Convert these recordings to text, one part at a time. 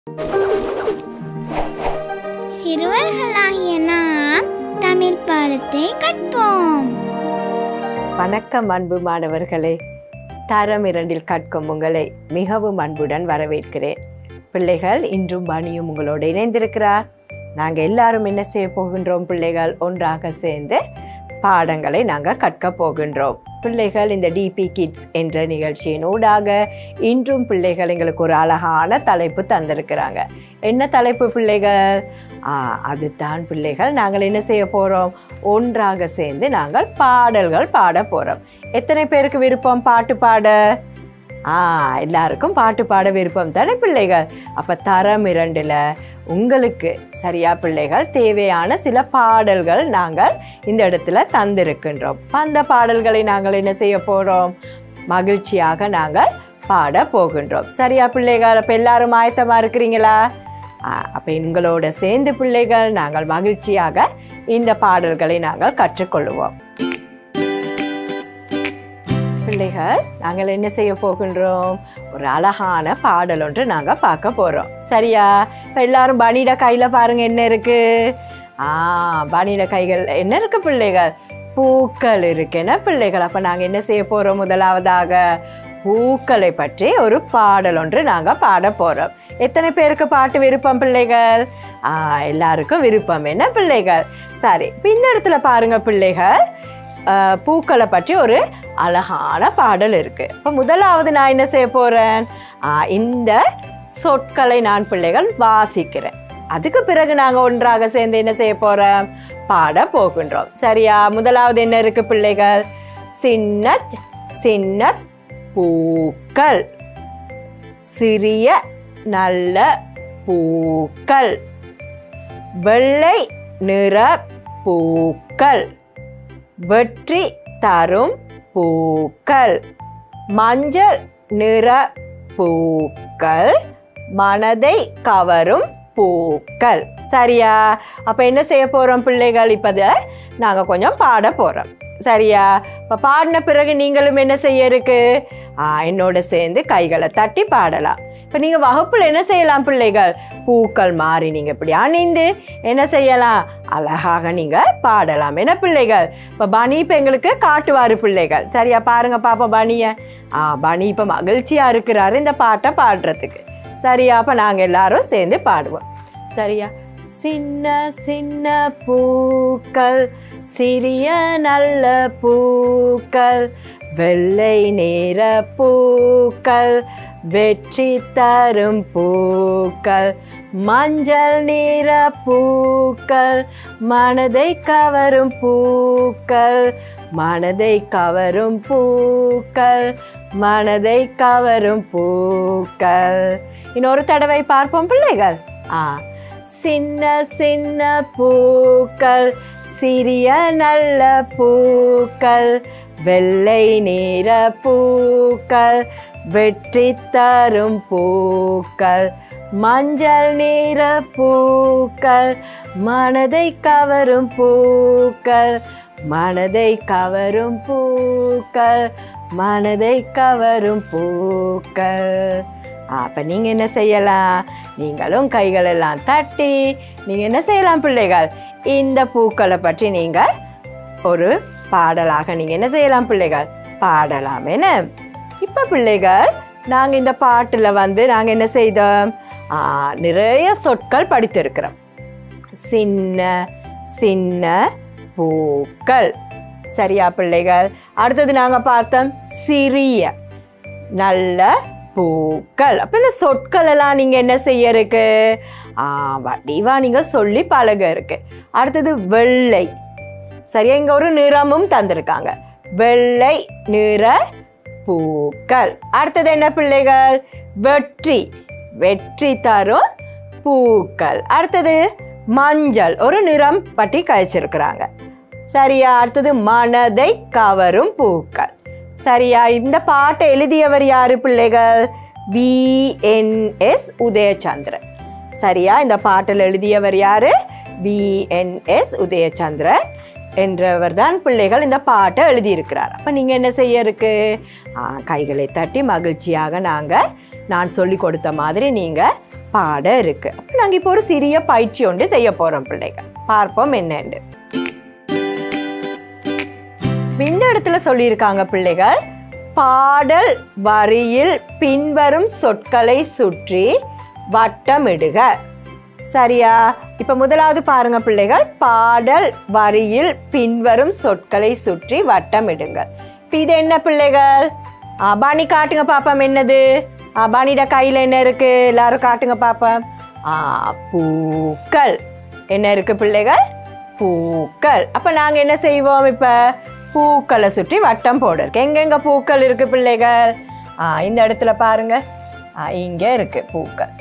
சிறுவர்களாகிய நாம் தமிழ் பாடத்தை கற்போம் வணக்கம் அன்பு மாணவர்களே தரம் இரண்டில் கற்கும் உங்களை மிகவும் அன்புடன் வரவேற்கிறேன் பிள்ளைகள் இன்றும் பணியும் உங்களோடு இணைந்திருக்கிறார் நாங்கள் எல்லாரும் என்ன செய்ய போகின்றோம் பிள்ளைகள் ஒன்றாக சேர்ந்து பாடங்களை நாங்கள் கற்க போகின்றோம் பிள்ளைகள் இந்த டிபி கிட்ஸ் என்ற நிகழ்ச்சியின் ஊடாக இன்றும் பிள்ளைகள் எங்களுக்கு ஒரு அழகான தலைப்பு தந்திருக்கிறாங்க என்ன தலைப்பு பிள்ளைகள் ஆ, அதுதான் பிள்ளைகள் நாங்கள் என்ன செய்ய போகிறோம் ஒன்றாக சேர்ந்து நாங்கள் பாடல்கள் பாட போகிறோம் எத்தனை பேருக்கு விருப்பம் பாட்டு பாட ஆ எல்லாருக்கும் பாட்டு பாட விருப்பம் தானே பிள்ளைகள் அப்போ தரம் இரண்டில் உங்களுக்கு சரியா பிள்ளைகள் தேவையான சில பாடல்கள் நாங்கள் இந்த இடத்துல தந்திருக்கின்றோம் அந்த பாடல்களை நாங்கள் என்ன செய்ய போகிறோம் மகிழ்ச்சியாக நாங்கள் பாட போகின்றோம் சரியா பிள்ளைகள் அப்போ எல்லாரும் ஆயத்தமாக இருக்கிறீங்களா அப்போ எங்களோட சேர்ந்து பிள்ளைகள் நாங்கள் மகிழ்ச்சியாக இந்த பாடல்களை நாங்கள் கற்றுக்கொள்வோம் பிள்ளைகள் நாங்கள் என்ன செய்ய போகின்றோம் ஒரு அழகான பாடல் ஒன்று நாங்கள் பார்க்க போகிறோம் சரியா இப்போ எல்லாரும் பனிட கையில் பாருங்க என்ன இருக்கு ஆ பனிட கைகள் என்ன இருக்கு பிள்ளைகள் பூக்கள் இருக்கு என்ன பிள்ளைகள் அப்போ நாங்கள் என்ன செய்ய போகிறோம் முதலாவதாக பூக்களை பற்றி ஒரு பாடல் ஒன்று நாங்கள் பாட போகிறோம் எத்தனை பேருக்கு பாட்டு விருப்பம் பிள்ளைகள் ஆ எல்லாருக்கும் விருப்பம் என்ன பிள்ளைகள் சரி இப்போ இந்த இடத்துல பாருங்க பிள்ளைகள் அஹ், பூக்களை பற்றி ஒரு அழகான பாடல் இருக்கு இப்போ முதலாவது நான் என்ன செய்ய போறேன் ஆஹ், இந்த சொற்களை நான் பிள்ளைகள் வாசிக்கிறேன் அதுக்கு பிறகு நாங்கள் ஒன்றாக சேர்ந்து என்ன செய்ய போறோம் பாட போகின்றோம் சரியா முதலாவது என்ன இருக்கு பிள்ளைகள் சின்ன சின்ன பூக்கள் சிறிய நல்ல பூக்கள் வெள்ளை நிற பூக்கள் வெற்றி தரும் பூக்கள் மஞ்சள் நிற பூக்கள் மனதை கவரும் பூக்கள் சரியா அப்போ என்ன செய்ய போகிறோம் பிள்ளைகள் இப்போ நாங்கள் கொஞ்சம் பாட போகிறோம் சரியா இப்போ பாடின பிறகு நீங்களும் என்ன செய்ய இருக்கு ஆ, என்னோட சேர்ந்து கைகளை தட்டி பாடலாம் இப்போ நீங்கள் வகுப்பில் என்ன செய்யலாம் பிள்ளைகள் பூக்கள் மாறி நீங்கள் இப்படி அணிந்து என்ன செய்யலாம் அழகாக நீங்கள் பாடலாம் என்ன பிள்ளைகள் இப்போ பனி இப்போ எங்களுக்கு காட்டுவார் பிள்ளைகள் சரியா பாருங்க பாப்பா பனியை ஆ பனி இப்போ மகிழ்ச்சியாக இருக்கிறாரு இந்த பாட்டை பாடுறதுக்கு சரியா அப்போ நாங்கள் எல்லாரும் சேர்ந்து பாடுவோம் சரியா சின்ன சின்ன பூக்கள் சிறிய நல்ல பூக்கள் வெள்ளை நிற பூக்கள் வெற்றி தரும் பூக்கள் மஞ்சள் நிற பூக்கள் மனதை கவரும் பூக்கள் மனதை கவரும் பூக்கள் மனதை கவரும் பூக்கள் இன்னொரு தடவை பார்ப்போம் பிள்ளைகள் ஆ சின்ன சின்ன பூக்கள் சிறிய நல்ல பூக்கள் வெள்ளை நிற பூக்கள் வெற்றி தரும் பூக்கள் மஞ்சள் நிற பூக்கள் மனதை கவரும் பூக்கள் மனதை கவரும் பூக்கள் மனதை கவரும் பூக்கள் அப்போ நீங்கள் என்ன செய்யலாம் நீங்களும் கைகளெல்லாம் தட்டி நீங்கள் என்ன செய்யலாம் பிள்ளைகள் இந்த பூக்களை பற்றி நீங்கள் ஒரு பாடலாக நீங்கள் என்ன செய்யலாம் பிள்ளைகள் பாடலாம் என்ன இப்போ பிள்ளைகள் நாங்கள் இந்த பாட்டில் வந்து நாங்கள் என்ன செய்தோம் ஆ, நிறைய சொற்கள் படித்திருக்கிறோம் சின்ன சின்ன பூக்கள் சரியா பிள்ளைகள் அடுத்தது நாங்கள் பார்த்தோம் சிறிய நல்ல பூக்கள் அப்போ இந்த சொற்கள் எல்லாம் நீங்கள் என்ன செய்ய இருக்கு ஆ வடிவா நீங்கள் சொல்லி பழக இருக்கு அடுத்தது வெள்ளை சரியா இங்கே ஒரு நிறமும் தந்திருக்காங்க வெள்ளை நிற பூக்கள் அடுத்தது என்ன பிள்ளைகள் வெற்றி வெற்றி தரும் பூக்கள் அடுத்தது மஞ்சள் ஒரு நிறம் பட்டி கழிச்சிருக்கிறாங்க சரியா அடுத்தது மனதை கவரும் பூக்கள் சரியா இந்த பாட்டை எழுதியவர் யாரு பிள்ளைகள் விஎன்எஸ் உதயச்சந்திரன் சரியா இந்த பாட்டில் எழுதியவர் யாரு விஎன்எஸ் உதயச்சந்திரன் என்றவர் தான் பிள்ளைகள் இந்த பாட்டை எழுதியிருக்கிறார் அப்போ நீங்கள் என்ன செய்ய இருக்கு ஆ, கைகளை தட்டி மகிழ்ச்சியாக நாங்கள் நான் சொல்லி கொடுத்த மாதிரி நீங்கள் பாட இருக்கு அப்போ நாங்கள் இப்போ ஒரு சிறிய பயிற்சி ஒன்று செய்ய போகிறோம் பிள்ளைகள் பார்ப்போம் என்னன்னு இந்த இடத்துல சொல்லியிருக்காங்க பிள்ளைகள் பாடல் வரியில் பின்வரும் சொற்களை சுற்றி வட்டமிடுக சரியா இப்ப முதலாவது பாருங்க பிள்ளைகள் பாடல் வரியில் பின்வரும் சொற்களை சுற்றி வட்டமிடுங்க இப்ப இது என்ன பிள்ளைகள் ஆ, பாணி காட்டுங்க பாப்போம் என்னது ஆ, பாணியோட கையில என்ன இருக்கு எல்லாரும் காட்டுங்க பாப்போம் ஆ, பூக்கள் என்ன இருக்கு பிள்ளைகள் பூக்கள் அப்ப நாங்க என்ன செய்வோம் இப்ப பூக்களை சுற்றி வட்டம் போடுறோம் எங்கெங்க பூக்கள் இருக்கு பிள்ளைகள் ஆ, இந்த இடத்துல பாருங்க ஆ, இங்க இருக்கு பூக்கள்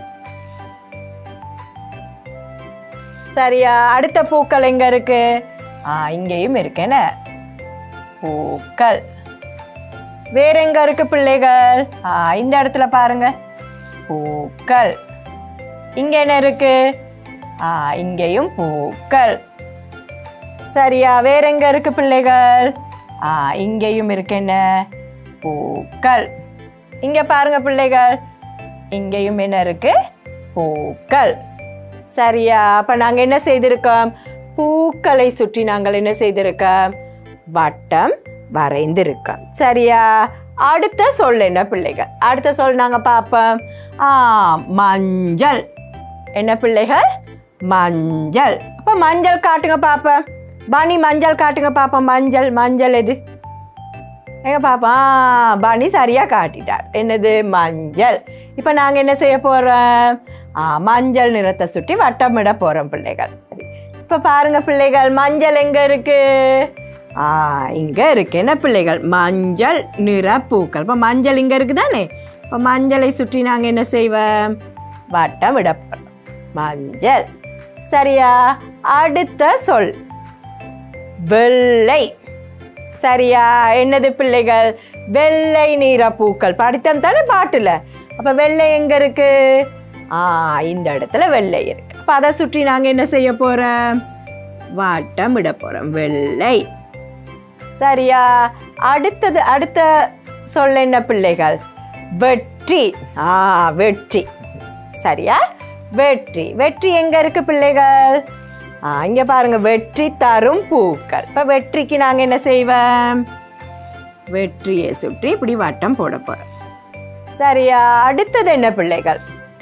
சரியா அடுத்த பூக்கள் எங்க இருக்கு ஆ இங்கேயும் இருக்கு என்ன பூக்கள் வேற எங்க இருக்கு பிள்ளைகள் ஆ இந்த இடத்துல பாருங்க பூக்கள் இங்க என்ன இருக்கு ஆ இங்கேயும் பூக்கள் சரியா வேற எங்க இருக்கு பிள்ளைகள் ஆ இங்கேயும் இருக்கு என்ன பூக்கள் இங்க பாருங்க பிள்ளைகள் இங்கேயும் என்ன இருக்கு பூக்கள் சரியா அப்ப நாங்க என்ன செய்திருக்கோம் பூக்களை சுற்றி நாங்கள் என்ன செய்திருக்கோம் வட்டம் வரைந்திருக்கோம் சரியா அடுத்த சொல் என்ன பிள்ளைகள் அடுத்த சொல் நாங்க பார்ப்போம் ஆ மஞ்சள் என்ன பிள்ளைகள் மஞ்சள் அப்ப மஞ்சள் காட்டுங்க பாப்போம் பனி மஞ்சள் காட்டுங்க பாப்போம் மஞ்சள் மஞ்சள் எது எங்க பாப்பா ஆ, பனி சரியா காட்டிட்டார் என்னது மஞ்சள் இப்போ நாங்க என்ன செய்ய போறோம் ஆ, மஞ்சள் நிறத்தை சுற்றி வட்டமிட போறோம் பிள்ளைகள் இப்போ பாருங்க பிள்ளைகள் மஞ்சள் எங்க இருக்கு ஆ இங்க இருக்கு என்ன பிள்ளைகள் மஞ்சள் நிற பூக்கள் இப்போ மஞ்சள் இங்க இருக்கு தானே இப்போ மஞ்சளை சுற்றி நாங்க என்ன செய்வோம் வட்டம் விட போறோம் மஞ்சள் சரியா அடுத்த சொல் வெள்ளை சரியா என்னது பிள்ளைகள் வெள்ளை நிற பூக்கள் படித்தம் தானே பாட்டுல அப்ப வெள்ளை எங்க இருக்கு ஆ இந்த இடத்துல வெள்ளை இருக்கு அப்ப அதை சுற்றி நாங்க என்ன செய்ய போறோம் வட்டம் இட போறோம் வெள்ளை சரியா அடுத்தது அடுத்த சொல்ல என்ன பிள்ளைகள் வெற்றி ஆ வெற்றி சரியா வெற்றி வெற்றி எங்க இருக்கு பிள்ளைகள் ஆ, இங்க பாருங்க வெற்றி தரும் பூக்கள் இப்ப வெற்றிக்கு நாங்க என்ன செய்வோம் வெற்றியை சுற்றி இப்படி வட்டம் போட போறோம் சரியா அடுத்தது என்ன பிள்ளைகள்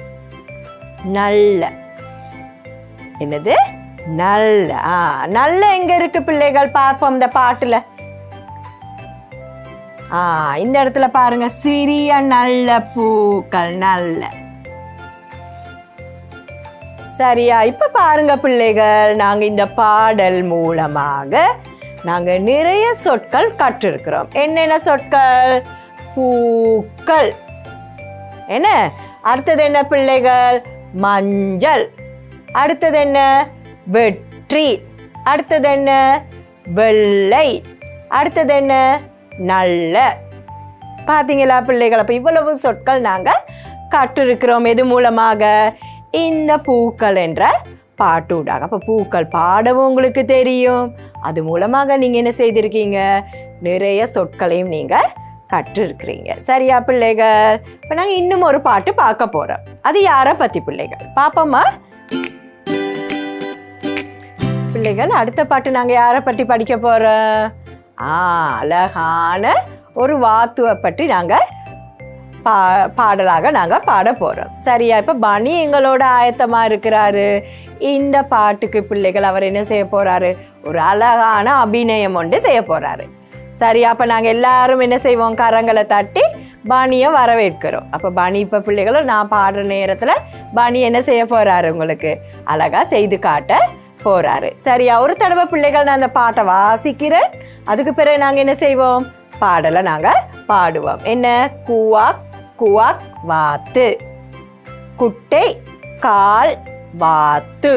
நல்ல என்னது நல்ல ஆ நல்ல எங்க இருக்கு பிள்ளைகள் பார்ப்போம் இந்த பாட்டுல ஆ இந்த இடத்துல பாருங்க சிறிய நல்ல பூக்கள் நல்ல சரியா இப்ப பாருங்க பிள்ளைகள் நாங்க இந்த பாடல் மூலமாக நாங்க நிறைய சொற்கள் கற்றிருக்கிறோம் என்னென்ன சொற்கள் பூக்கள் என்ன அடுத்தது என்ன பிள்ளைகள் மஞ்சள் அடுத்தது என்ன வெற்றி அடுத்தது என்ன வெள்ளை அடுத்தது என்ன நல்ல பார்த்தீங்களா பிள்ளைகள் அப்போ இவ்வளவு சொற்கள் நாங்கள் கற்றிருக்கிறோம் எது மூலமாக இந்த பூக்கள் என்ற பாட்டூடாக அப்போ பூக்கள் பாடவும் உங்களுக்கு தெரியும் அது மூலமாக நீங்கள் என்ன செய்திருக்கீங்க நிறைய சொற்களையும் நீங்கள் கற்றிருக்கிறீங்க சரியா பிள்ளைகள் இப்போ நாங்கள் இன்னும் ஒரு பாட்டு பார்க்க போகிறோம் அது யாரை பற்றி பிள்ளைகள் பாப்போமா பிள்ளைகள் அடுத்த பாட்டு நாங்கள் யாரை பற்றி படிக்க போகிறோம் ஆ அழகான ஒரு வாத்துவை பற்றி நாங்கள் பா பாடலாக நாங்கள் பாட போகிறோம் சரியா இப்போ பனி எங்களோட ஆயத்தமாக இருக்கிறாரு இந்த பாட்டுக்கு பிள்ளைகள் அவர் என்ன செய்ய போகிறாரு ஒரு அழகான அபிநயம் ஒன்று செய்ய போகிறாரு சரியா அப்போ நாங்கள் எல்லாரும் என்ன செய்வோம் கரங்களை தட்டி பாணியை வரவேற்கிறோம் அப்போ பாணி இப்போ பிள்ளைகளும் நான் பாடுற நேரத்தில் பாணி என்ன செய்ய போகிறாரு உங்களுக்கு அழகாக செய்து காட்ட போகிறாரு சரியா ஒரு தடவை பிள்ளைகள் நான் அந்த பாட்டை வாசிக்கிறேன் அதுக்கு பிறகு நாங்கள் என்ன செய்வோம் பாடலை நாங்கள் பாடுவோம் என்ன குவாக் குவாக் வாத்து குட்டை கால் வாத்து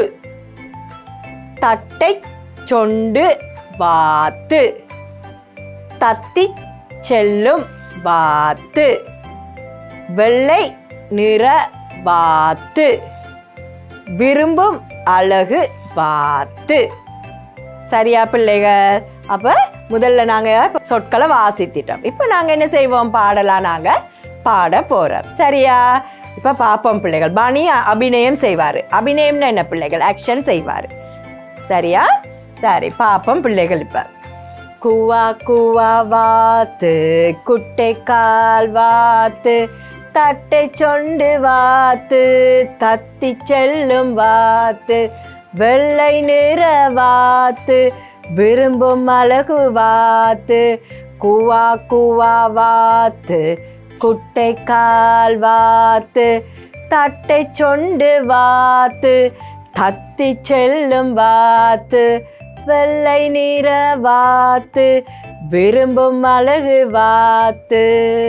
தட்டை சொண்டு வாத்து தத்தி செல்லும் வாத்து வெள்ளை நிற வாத்து விரும்பும் அழகு வாத்து சரியா பிள்ளைகள் அப்ப முதல்ல நாங்க சொற்களை வாசித்திட்டோம் இப்போ நாங்க என்ன செய்வோம் பாடலாம் நாங்க பாட போகிறோம் சரியா இப்போ பார்ப்போம் பிள்ளைகள் பனி அபிநயம் செய்வார் அபிநயம்னு என்ன பிள்ளைகள் ஆக்ஷன் செய்வார் சரியா சரி பார்ப்போம் பிள்ளைகள் இப்போ கூவா கூவா வாத்து குட்டை கால் வாத்து தட்டை சொண்டு வாத்து தத்தி செல்லும் வாத்து வெள்ளை நிற வாத்து விரும்பும் அழகு வாத்து கூவா கூவா வாத்து குட்டை கால் வாத்து தட்டை சொண்டு வாத்து தத்தி செல்லும் வாத்து வெள்ளை நிற வாத்து விரும்பும் அழகு வாத்து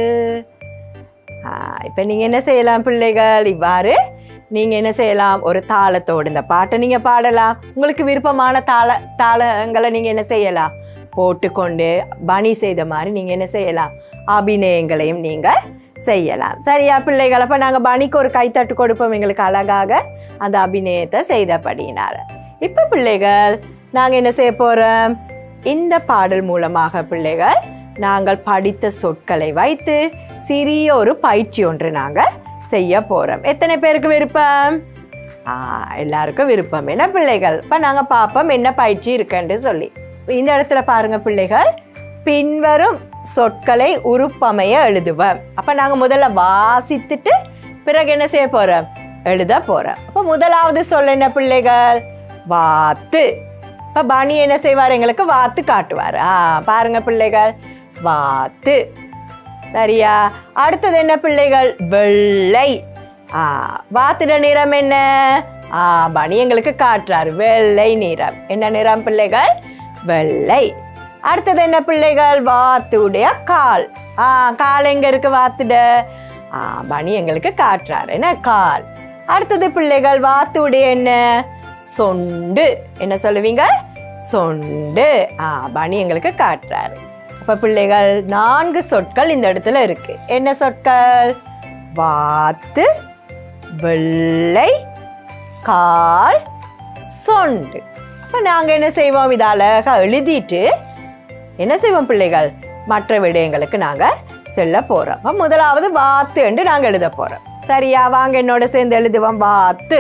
இப்போ நீங்கள் என்ன செய்யலாம் பிள்ளைகள் இவ்வாறு நீங்கள் என்ன செய்யலாம் ஒரு தாளத்தோடு இந்த பாட்டை நீங்கள் பாடலாம் உங்களுக்கு விருப்பமான தாள தாளங்களை நீங்கள் என்ன செய்யலாம் போட்டுக்கொண்டு பணி செய்த மாதிரி நீங்கள் என்ன செய்யலாம் அபிநயங்களையும் நீங்கள் செய்யலாம் சரியா பிள்ளைகள் அப்போ நாங்கள் பணிக்கு ஒரு கைத்தட்டு கொடுப்போம் எங்களுக்கு அழகாக அந்த அபிநயத்தை செய்தபடியினால இப்போ பிள்ளைகள் நாங்கள் என்ன செய்ய போகிறோம் இந்த பாடல் மூலமாக பிள்ளைகள் நாங்கள் படித்த சொற்களை வைத்து சிறிய ஒரு பயிற்சி ஒன்று நாங்கள் செய்ய போகிறோம் எத்தனை பேருக்கு விருப்பம் ஆ எல்லாருக்கும் விருப்பம் என்ன பிள்ளைகள் இப்போ நாங்கள் பார்ப்போம் என்ன பயிற்சி இருக்குன்னு சொல்லி இந்த இடத்துல பாருங்க பிள்ளைகள் பின்வரும் சொற்களை உருப்பமைய எழுதுவோம் அப்போ நாங்கள் முதல்ல வாசித்துட்டு பிறகு என்ன செய்ய போகிறோம் எழுத போகிறோம் அப்போ முதலாவது சொல் என்ன பிள்ளைகள் வாத்து இப்போ பனி என்ன செய்வார் எங்களுக்கு வாத்து காட்டுவார் ஆ பாருங்க பிள்ளைகள் வாத்து சரியா அடுத்தது என்ன பிள்ளைகள் வெள்ளை ஆ வாத்துட நிறம் என்ன ஆ பனி எங்களுக்கு காட்டுறார் வெள்ளை நிறம் என்ன நிறம் பிள்ளைகள் வெள்ளை அடுத்தது என்ன பிள்ளைகள் வாத்துடைய கால் ஆ கால் எங்க இருக்கு வாத்துட ஆ பனி எங்களுக்கு காட்டுறார் என்ன கால் அடுத்தது பிள்ளைகள் வாத்துடைய என்ன சொண்டு என்ன சொல்லுவீங்க சொண்டு ஆ பனி எங்களுக்கு காட்டுறாரு அப்ப பிள்ளைகள் நான்கு சொற்கள் இந்த இடத்துல இருக்கு என்ன சொற்கள் வாத்து வெள்ளை கால் சொண்டு அப்ப நாங்க என்ன செய்வோம் இதை அழகா எழுதிட்டு என்ன செய்வோம் பிள்ளைகள் மற்ற விடயங்களுக்கு நாங்க செல்ல போறோம் அப்ப முதலாவது வாத்து என்று நாங்க எழுத போறோம் சரியா வாங்க என்னோட சேர்ந்து எழுதுவோம் வாத்து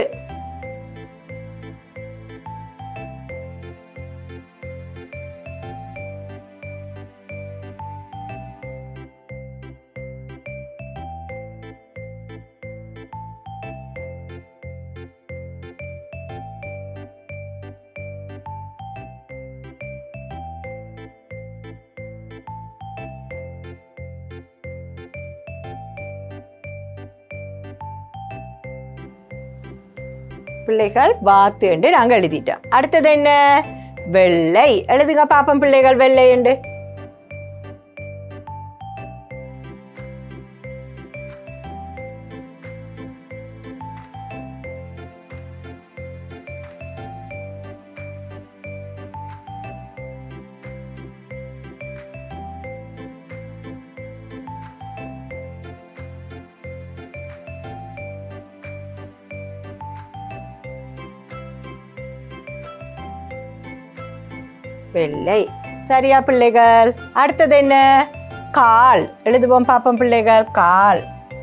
பிள்ளைகள் வாத்து என்று நாங்கள் எழுதிட்டோம் அடுத்தது என்ன வெள்ளை எழுதுங்க பாப்போம் பிள்ளைகள் வெள்ளை என்று வெள்ளை சரியா பிள்ளைகள் அடுத்தது என்ன கால் எழுதுவோம் பாப்போம் பிள்ளைகள் கால்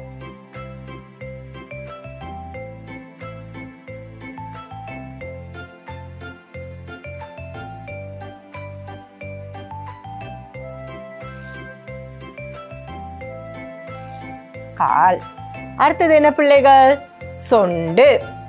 கால் அடுத்தது என்ன பிள்ளைகள் சொண்டு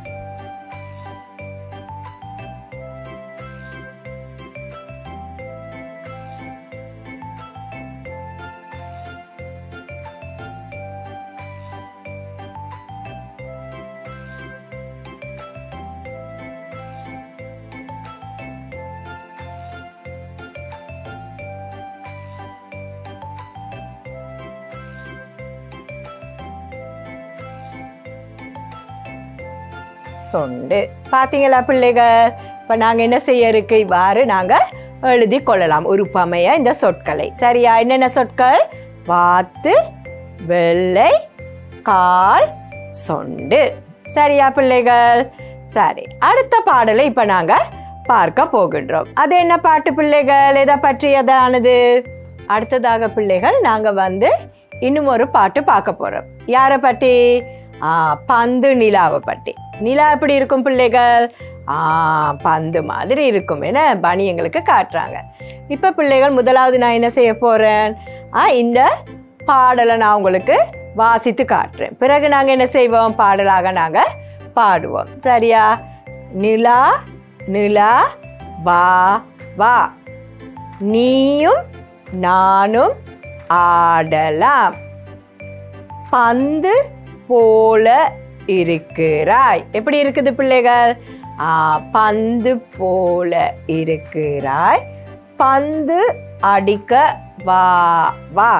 சொண்டு பார்த்தீங்களா பிள்ளைகள் இப்போ நாங்கள் என்ன செய்ய இருக்கு இவ்வாறு நாங்கள் எழுதி கொள்ளலாம் உருப்பமைய இந்த சொற்களை சரியா என்னென்ன சொற்கள் வாத்து வெள்ளை கால் சொண்டு சரியா பிள்ளைகள் சரி அடுத்த பாடலை இப்போ நாங்கள் பார்க்க போகின்றோம் அது என்ன பாட்டு பிள்ளைகள் எதை பற்றியதானது அடுத்ததாக பிள்ளைகள் நாங்கள் வந்து இன்னும் ஒரு பாட்டு பார்க்க போகிறோம் யாரை பற்றி ஆ, பந்து நிலாவை பற்றி நிலா எப்படி இருக்கும் பிள்ளைகள் ஆ பந்து மாதிரி இருக்கும் என பனி எங்களுக்கு காட்டுறாங்க இப்போ பிள்ளைகள் முதலாவது நான் என்ன செய்ய போகிறேன் ஆ இந்த பாடலை நான் உங்களுக்கு வாசித்து காட்டுறேன் பிறகு நாங்கள் என்ன செய்வோம் பாடலாக நாங்கள் பாடுவோம் சரியா நிலா நிலா வா வா நீயும் நானும் ஆடலாம் பந்து போல இருக்கிறாய் எப்படி இருக்குது பிள்ளைகள் ஆ, பந்து போல இருக்கிறாய் பந்து அடிக்க வா வா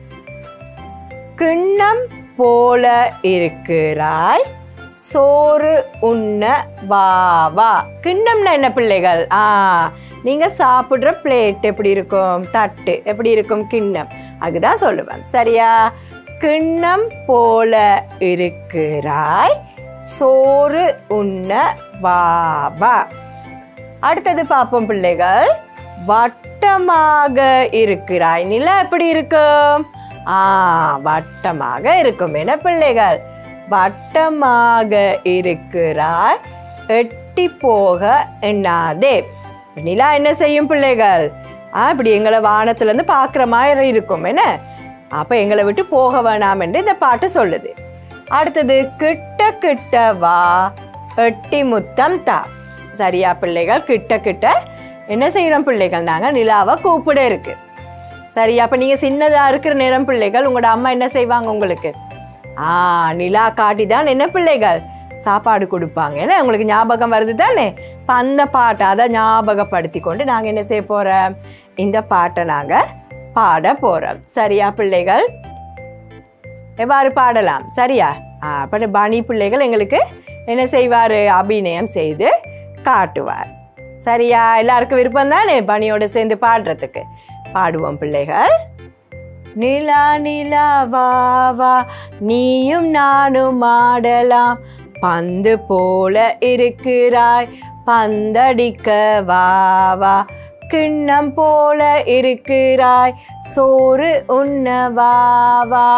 கிண்ணம் போல இருக்கிறாய் சோறு உண்ண வா வா கிண்ணம்னா என்ன பிள்ளைகள் ஆ நீங்க சாப்பிடுற பிளேட் எப்படி இருக்கும் தட்டு எப்படி இருக்கும் கிண்ணம் அதுதான் சொல்லுவேன் சரியா கிண்ணம் போல இருக்கிறாய் சோறு உண்ண வா வா அடுத்தது பார்ப்போம் பிள்ளைகள் வட்டமாக இருக்கிறாய் நிலா எப்படி இருக்கும் ஆ வட்டமாக இருக்கும் என பிள்ளைகள் வட்டமாக இருக்கிறாய் எட்டி போக எண்ணாதே நிலா என்ன செய்யும் பிள்ளைகள் ஆ இப்படி எங்களை வானத்துலேருந்து பார்க்குற மாதிரி இருக்கும் என்ன அப்போ எங்களை விட்டு போக வேணாம் என்று இந்த பாட்டு சொல்லுது அடுத்தது கிட்ட கிட்ட வா எட்டி முத்தம் தா சரியா பிள்ளைகள் கிட்ட கிட்ட என்ன செய்கிறோம் பிள்ளைகள் நாங்கள் நிலாவை கூப்பிட இருக்கு சரி அப்போ நீங்கள் சின்னதாக இருக்கிற நேரம் பிள்ளைகள் உங்களோட அம்மா என்ன செய்வாங்க உங்களுக்கு ஆ நிலா காட்டி தான் என்ன பிள்ளைகள் சாப்பாடு கொடுப்பாங்க ஏன்னா உங்களுக்கு ஞாபகம் வருது தானே இப்போ அந்த பாட்டை அதை ஞாபகப்படுத்தி கொண்டு நாங்கள் என்ன செய்ய போகிறோம் இந்த பாட்டை நாங்கள் பாட போகிறோம் சரியா பிள்ளைகள் எவ்வாறு பாடலாம் சரியா ஆ அப்போ பனி பிள்ளைகள் எங்களுக்கு என்ன செய்வார் அபிநயம் செய்து காட்டுவார் சரியா எல்லாருக்கும் விருப்பம் தானே பனியோட சேர்ந்து பாடுறதுக்கு பாடுவோம் பிள்ளைகள் நிலா நிலா வா வா நீயும் நானும் ஆடலாம் பந்து போல இருக்கிறாய் பந்தடிக்க வா வா கிண்ணம் போல இருக்கிறாய் சோறு உண்ண வா வா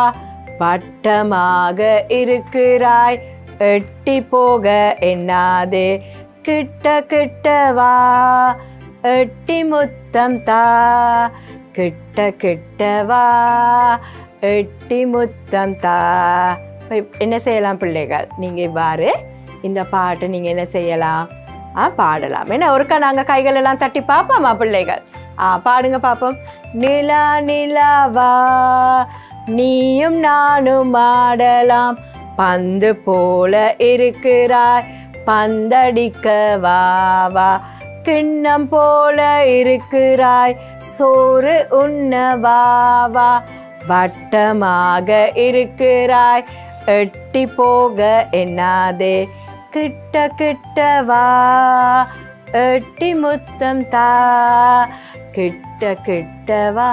வட்டமாக இருக்கிறாய் எட்டி போக எண்ணாதே கிட்ட கிட்ட வா எட்டி முத்தம் தா கிட்ட கிட்ட வா எட்டி முத்தம் தா இப்ப என்ன செய்யலாம் பிள்ளைகள் நீங்கள் இவ்வாறு இந்த பாட்டு நீங்கள் என்ன செய்யலாம் ஆ பாடலாம் ஏன்னா ஒருக்கா நாங்கள் கைகள் எல்லாம் தட்டி பார்ப்போமா பிள்ளைகள் ஆ பாடுங்க பார்ப்போம் நிலா நிலா வா நீயும் நானும் ஆடலாம் பந்து போல இருக்கிறாய் பந்தடிக்க வா வா கிண்ணம் போல இருக்கிறாய் சோறு உண்ண வா வா வட்டமாக இருக்கிறாய் எட்டி போக எண்ணாதே கிட்ட கிட்ட வா எட்டி முத்தம் தா கிட்ட கிட்ட வா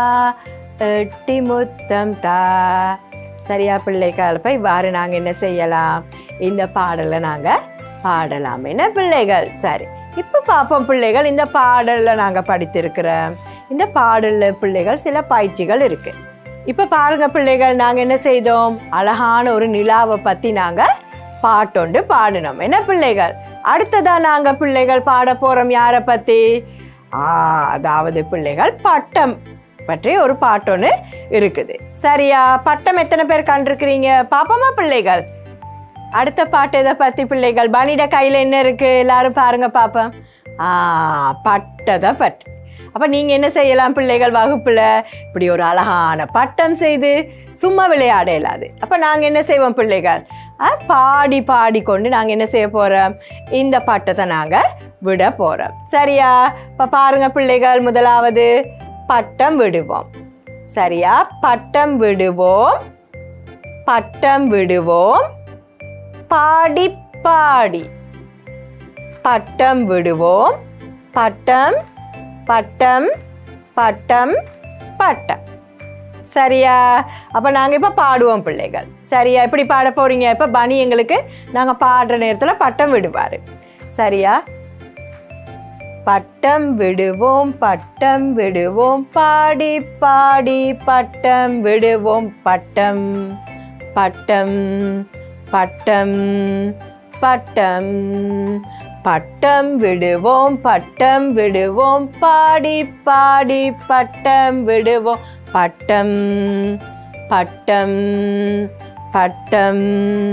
எட்டி முத்தம் தா சரியா பிள்ளைகள் போய் இவ்வாறு நாங்கள் என்ன செய்யலாம் இந்த பாடலை நாங்கள் பாடலாம் என்ன பிள்ளைகள் சரி இப்போ பார்ப்போம் பிள்ளைகள் இந்த பாடலில் நாங்கள் படித்திருக்கிறோம் இந்த பாடலில் பிள்ளைகள் சில பயிற்சிகள் இருக்குது இப்போ பாருங்க பிள்ளைகள் நாங்கள் என்ன செய்தோம் அழகான ஒரு நிலாவை பற்றி நாங்கள் பாட்டொண்டு பாடினோம் என்ன பிள்ளைகள் அடுத்ததா நாங்கள் பிள்ளைகள் பாட போகிறோம் யாரை பற்றி ஆ அதாவது பிள்ளைகள் பட்டம் பற்றி ஒரு பாட்டொன்று இருக்குது சரியா பட்டம் எத்தனை பேர் கண்டிருக்கிறீங்க பாப்போமா பிள்ளைகள் அடுத்த பாட்டு எதை பற்றி பிள்ளைகள் பனிட கையில் என்ன இருக்குது எல்லாரும் பாருங்க பாப்போம் ஆ பட்டதை பட்டு அப்போ நீங்கள் என்ன செய்யலாம் பிள்ளைகள் வகுப்பில் இப்படி ஒரு அழகான பட்டம் செய்து சும்மா விளையாட இயலாது அப்போ நாங்கள் என்ன செய்வோம் பிள்ளைகள் ஆ, பாடி பாடி கொண்டு நாங்கள் என்ன செய்ய போகிறோம் இந்த பட்டத்தை நாங்கள் விட போகிறோம் சரியா இப்போ பாருங்க பிள்ளைகள் முதலாவது பட்டம் விடுவோம் சரியா பட்டம் விடுவோம் பட்டம் விடுவோம் பாடி பாடி பட்டம் விடுவோம் பட்டம் பட்டம் பட்டம் பட்டம் சரியா அப்போ நாங்கள் இப்போ பாடுவோம் பிள்ளைகள் சரியா எப்படி பாட போகிறீங்க இப்போ பனி எங்களுக்கு நாங்கள் பாடுற நேரத்தில் பட்டம் விடுவார் சரியா பட்டம் விடுவோம் பட்டம் விடுவோம் பாடி பாடி பட்டம் விடுவோம் பட்டம் பட்டம் பட்டம் பட்டம் பட்டம் விடுவோம் பட்டம் விடுவோம் பாடி பாடி பட்டம் விடுவோம் பட்டம் பட்டம் பட்டம்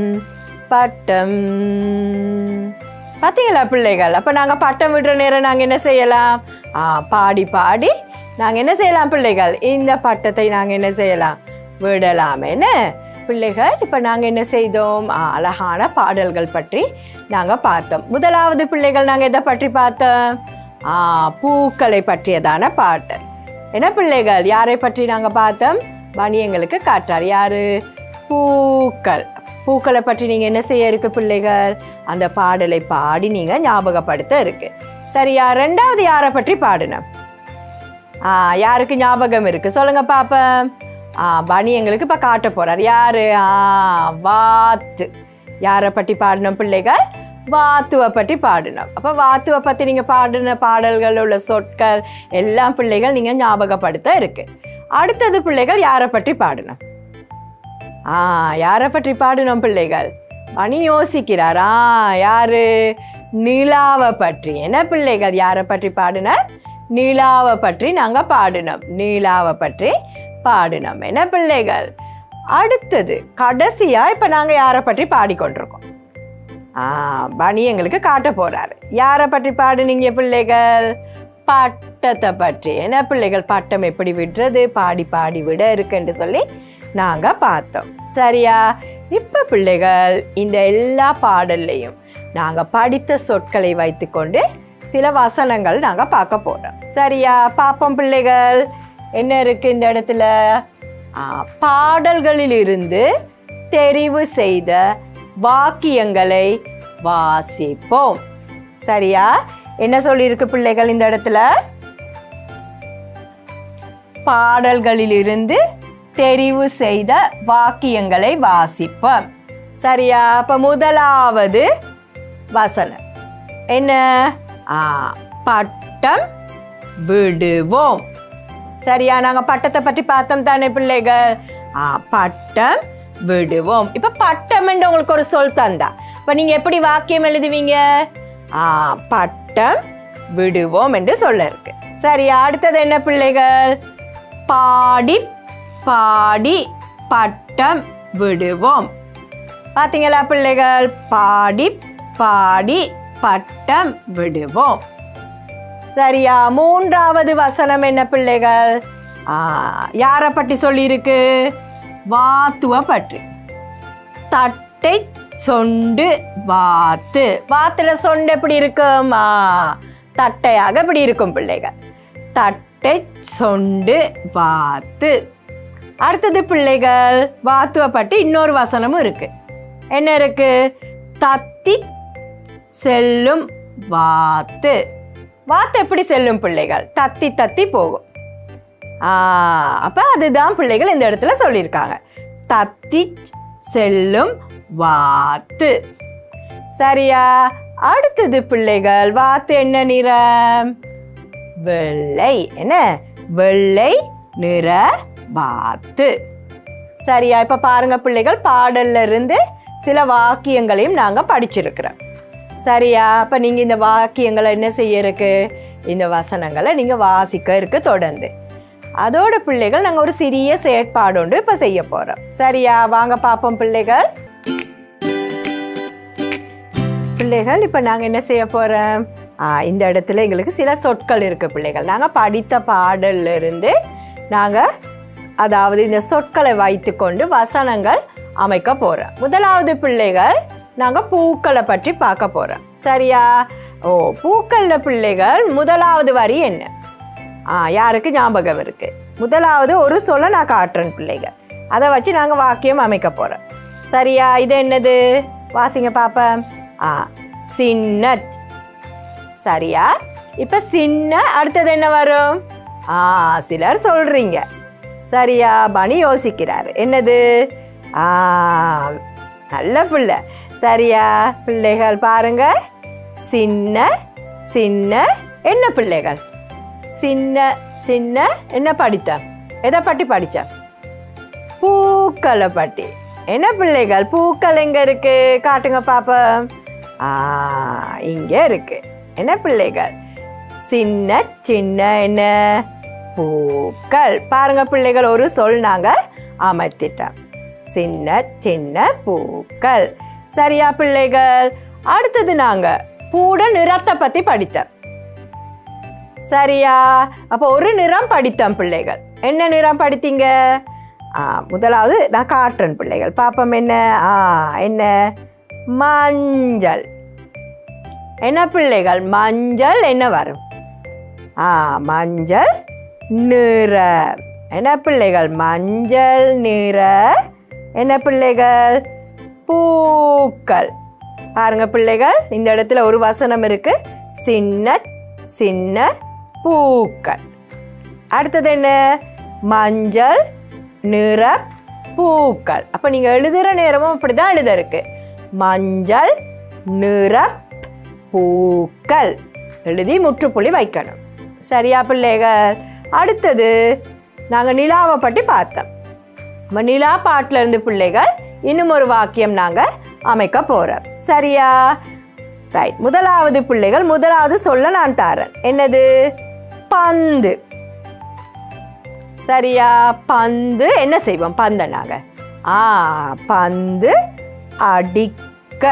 பட்டம் பார்த்தீங்களா பிள்ளைகள் அப்போ நாங்கள் பட்டம் விடுற நேரம் நாங்கள் என்ன செய்யலாம் ஆ பாடி பாடி நாங்கள் என்ன செய்யலாம் பிள்ளைகள் இந்த பட்டத்தை நாங்கள் என்ன செய்யலாம் விடலாம் என்ன பிள்ளைகள் இப்போ நாங்கள் என்ன செய்தோம் ஆ, அழகான பாடல்கள் பற்றி நாங்கள் பார்த்தோம் முதலாவது பிள்ளைகள் நாங்கள் எதை பற்றி பார்த்தோம் ஆ, பூக்களை பற்றியதான பாடல் என்ன பிள்ளைகள் யாரை பற்றி நாங்கள் பார்த்தோம் மணி எங்களுக்கு காட்டார் யாரு பூக்கள் பூக்களை பற்றி நீங்கள் என்ன செய்ய இருக்கு பிள்ளைகள் அந்த பாடலை பாடி நீங்கள் ஞாபகப்படுத்த இருக்கு சரியா ரெண்டாவது யாரை பற்றி பாடினோம் ஆ யாருக்கு ஞாபகம் இருக்கு சொல்லுங்க பாப்போம் ஆ பனி எங்களுக்கு இப்போ காட்ட போறார் யாரு ஆ வாத்து யாரை பற்றி பாடினோம் பிள்ளைகள் வாத்துவை பற்றி பாடினோம் அப்போ வாத்துவை பற்றி நீங்கள் பாடின பாடல்கள் உள்ள சொற்கள் எல்லாம் பிள்ளைகள் நீங்கள் ஞாபகப்படுத்த இருக்கு அடுத்தது பிள்ளைகள் யாரை பற்றி பாடினோம் ஆ யாரை பற்றி பாடினோம் பிள்ளைகள் மணி யோசிக்கிறார் ஆ யாரு நிலாவை பற்றி என்ன பிள்ளைகள் யாரை பற்றி பாடினார் நிலாவை பற்றி நாங்கள் பாடினோம் நீலாவை பற்றி பாடினோம் என்ன பிள்ளைகள் அடுத்தது கடைசியா இப்போ நாங்கள் யாரை பற்றி பாடிக்கொண்டிருக்கோம் ஆ பனி எங்களுக்கு காட்ட போறாரு யாரை பற்றி பாடுனீங்க பிள்ளைகள் பட்டத்தை பற்றி என்ன பிள்ளைகள் பட்டம் எப்படி விடுறது பாடி பாடி விட இருக்குன்னு சொல்லி நாங்கள் பார்த்தோம் சரியா இப்போ பிள்ளைகள் இந்த எல்லா பாடல்லையும் நாங்கள் படித்த சொற்களை வைத்துக்கொண்டு சில வசனங்கள் நாங்கள் பார்க்க போகிறோம் சரியா பார்ப்போம் பிள்ளைகள் என்ன இருக்கு இந்த இடத்துல ஆ, பாடல்களிலிருந்து தெரிவு செய்த வாக்கியங்களை வாசிப்போம் சரியா என்ன சொல்லியிருக்கு பிள்ளைகள் இந்த இடத்துல பாடல்களிலிருந்து தெரிவு செய்த வாக்கியங்களை வாசிப்போம் சரியா அப்ப முதலாவது வசனம் என்ன ஆ பட்டம் விடுவோம் சரியா நாங்க பட்டத்தை பற்றி பார்த்தோம் தானே பிள்ளைகள் ஆ பட்டம் விடுவோம் இப்ப பட்டம் என்று உங்களுக்கு ஒரு சொல் தந்தா இப்ப நீங்க எப்படி வாக்கியம் எழுதுவீங்க ஆ பட்டம் விடுவோம் என்று சொல்ல இருக்கு சரியா அடுத்தது என்ன பிள்ளைகள் பாடி பாடி பட்டம் விடுவோம் பாத்தீங்களா பிள்ளைகள் பாடி பாடி பட்டம் விடுவோம் சரியா மூன்றாவது வசனம் என்ன பிள்ளைகள் ஆ, யாரை பற்றி சொல்லியிருக்கு வாத்துவ பற்றி தட்டை சொண்டு வாத்து வாத்துல சொண்டு எப்படி இருக்கும் ஆ, தட்டையாக இப்படி இருக்கும் பிள்ளைகள் தட்டை சொண்டு வாத்து அடுத்தது பிள்ளைகள் வாத்துவ பற்றி இன்னொரு வசனமும் இருக்கு என்ன இருக்கு தத்தி செல்லும் வாத்து வாத்து எப்படி செல்லும் பிள்ளைகள் தத்தி தத்தி போகும் ஆ அப்ப அதுதான் பிள்ளைகள் இந்த இடத்துல சொல்லியிருக்காங்க தத்தி செல்லும் வாத்து சரியா அடுத்தது பிள்ளைகள் வாத்து என்ன நிறம் வெள்ளை என்ன வெள்ளை நிற வாத்து சரியா இப்ப பாருங்க பிள்ளைகள் பாடல்ல இருந்து சில வாக்கியங்களையும் நாங்க படிச்சிருக்கிறோம் சரியா அப்ப நீங்க இந்த வாக்கியங்களை என்ன செய்ய இருக்கு இந்த வசனங்களை நீங்க வாசிக்க இருக்கு தொடர்ந்து அதோட பிள்ளைகள் நாங்க ஒரு சிறிய செயற்பாடு ஒன்று இப்ப செய்ய போறோம் சரியா வாங்க பாப்போம் பிள்ளைகள் பிள்ளைகள் இப்போ நாங்கள் என்ன செய்ய போகிறோம் இந்த இடத்துல எங்களுக்கு சில சொற்கள் இருக்குது பிள்ளைகள் நாங்கள் படித்த பாடல்ல இருந்து நாங்கள் அதாவது இந்த சொற்களை வைத்துக்கொண்டு வசனங்கள் அமைக்க போகிறோம் முதலாவது பிள்ளைகள் நாங்கள் பூக்களை பற்றி பார்க்க போகிறோம் சரியா ஓ பூக்களில் பிள்ளைகள் முதலாவது வரி என்ன ஆ யாருக்கு ஞாபகம் இருக்கு முதலாவது ஒரு சொல்ல நான் காட்டுறேன் பிள்ளைகள் அதை வச்சு நாங்கள் வாக்கியம் அமைக்க போகிறோம் சரியா இது என்னது வாசிங்க பாப்போம் ஆ சின்னத் சரியா இப்போ சின்ன அடுத்தது என்ன வரும் ஆ சிலர் சொல்றீங்க சரியா பனி யோசிக்கிறாரு என்னது ஆ நல்ல பிள்ளை சரியா பிள்ளைகள் பாருங்க சின்ன சின்ன என்ன பிள்ளைகள் சின்ன சின்ன என்ன படித்த எதை பற்றி படித்த பூக்களை பற்றி என்ன பிள்ளைகள் பூக்கள் எங்க இருக்கு காட்டுங்க பாப்போம் ஆ இங்கே இருக்கு என்ன பிள்ளைகள் சின்ன சின்ன என்ன பூக்கள் பாருங்க பிள்ளைகள் ஒரு சொல் நாங்க அமைத்திட்டோம் சின்ன சின்ன பூக்கள் சரியா பிள்ளைகள் அடுத்தது நாங்க பூட நிறத்தை பத்தி படித்தோம் சரியா அப்போ ஒரு நிறம் படித்தோம் பிள்ளைகள் என்ன நிறம் படித்தீங்க ஆ முதலாவது நான் காட்டுறேன் பிள்ளைகள் பாப்போம் என்ன ஆ என்ன மஞ்சள் என்ன பிள்ளைகள் மஞ்சள் என்ன வரும் ஆ மஞ்சள் நிற என்ன பிள்ளைகள் மஞ்சள் நிற என்ன பிள்ளைகள் பூக்கள் பாருங்க பிள்ளைகள் இந்த இடத்துல ஒரு வசனம் இருக்கு சின்ன சின்ன பூக்கள் அடுத்தது என்ன மஞ்சள் நிற பூக்கள் அப்போ நீங்கள் எழுதுகிற நேரமும் அப்படி தான் எழுத இருக்கு மஞ்சள் நிற பூக்கள் எழுதி முற்றுப்புள்ளி வைக்கணும் சரியா பிள்ளைகள் அடுத்தது நாங்கள் நிலாவை பற்றி பார்த்தோம் நம்ம நிலா பாட்டில் இருந்து பிள்ளைகள் இன்னும் ஒரு வாக்கியம் நாங்கள் அமைக்க போகிறோம் சரியா ரைட் முதலாவது பிள்ளைகள் முதலாவது சொல்ல நான் தாரேன் என்னது பந்து சரியா பந்து என்ன செய்வோம் பந்தை நாங்கள் ஆ பந்து அடிக்க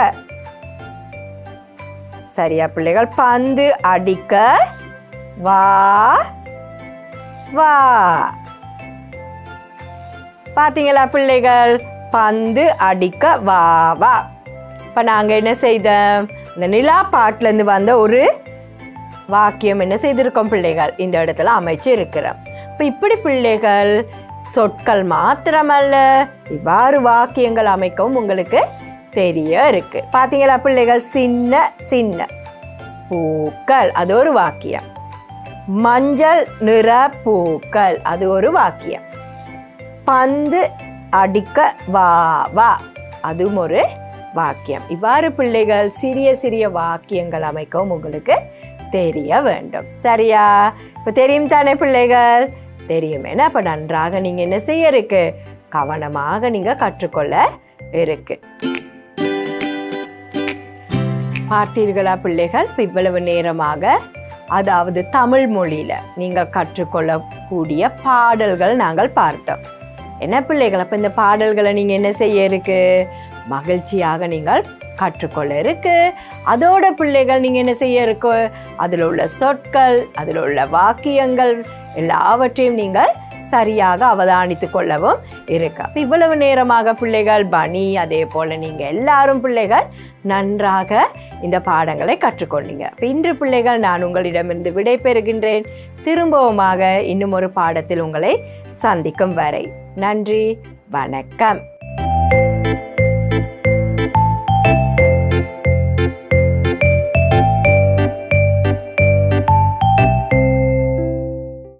சரியா பிள்ளைகள் பந்து அடிக்க வா வா பார்த்தீங்களா பிள்ளைகள் பந்து அடிக்க வா வா இப்போ நாங்கள் என்ன செய்தோம் இந்த நிலா பாட்டிலேருந்து வந்த ஒரு வாக்கியம் என்ன செய்திருக்கோம் பிள்ளைகள் இந்த இடத்துல அமைச்சு இருக்கிறோம் இப்போ இப்படி பிள்ளைகள் சொற்கள் மாத்திரமல்ல இவ்வாறு வாக்கியங்கள் அமைக்கவும் உங்களுக்கு தெரிய இருக்கு பார்த்தீங்களா பிள்ளைகள் சின்ன சின்ன பூக்கள் அது ஒரு வாக்கியம் மஞ்சள் நிற பூக்கள் அது ஒரு வாக்கியம் பந்து அடிக்க வா வா அதுவும் ஒரு வாக்கியம் இவ்வாறு பிள்ளைகள் சிறிய சிறிய வாக்கியங்கள் அமைக்கவும் உங்களுக்கு தெரிய வேண்டும் சரியா இப்போ தெரியும் தானே பிள்ளைகள் தெரியும் என்ன அப்போ நன்றாக நீங்கள் என்ன செய்ய இருக்கு கவனமாக நீங்கள் கற்றுக்கொள்ள இருக்கு பார்த்தீர்களா பிள்ளைகள் இப்போ இவ்வளவு நேரமாக அதாவது தமிழ் மொழியில் நீங்கள் கற்றுக்கொள்ளக்கூடிய பாடல்கள் நாங்கள் பார்த்தோம் என்ன பிள்ளைகள் அப்போ இந்த பாடல்களை நீங்கள் என்ன செய்ய இருக்கு மகிழ்ச்சியாக நீங்கள் கற்றுக்கொள்ள இருக்கு அதோட பிள்ளைகள் நீங்கள் என்ன செய்ய இருக்கு அதில் உள்ள சொற்கள் அதில் உள்ள வாக்கியங்கள் எல்லாவற்றையும் நீங்கள் சரியாக அவதானித்து கொள்ளவும் இருக்கு அப்போ இவ்வளவு நேரமாக பிள்ளைகள் பனி அதே போல் நீங்கள் எல்லாரும் பிள்ளைகள் நன்றாக இந்த பாடங்களை கற்றுக்கொண்டீங்க அப்போ இன்று பிள்ளைகள் நான் உங்களிடமிருந்து விடை பெறுகின்றேன் திரும்பவுமாக இன்னும் ஒரு பாடத்தில் உங்களை சந்திக்கும் வரை நன்றி வணக்கம்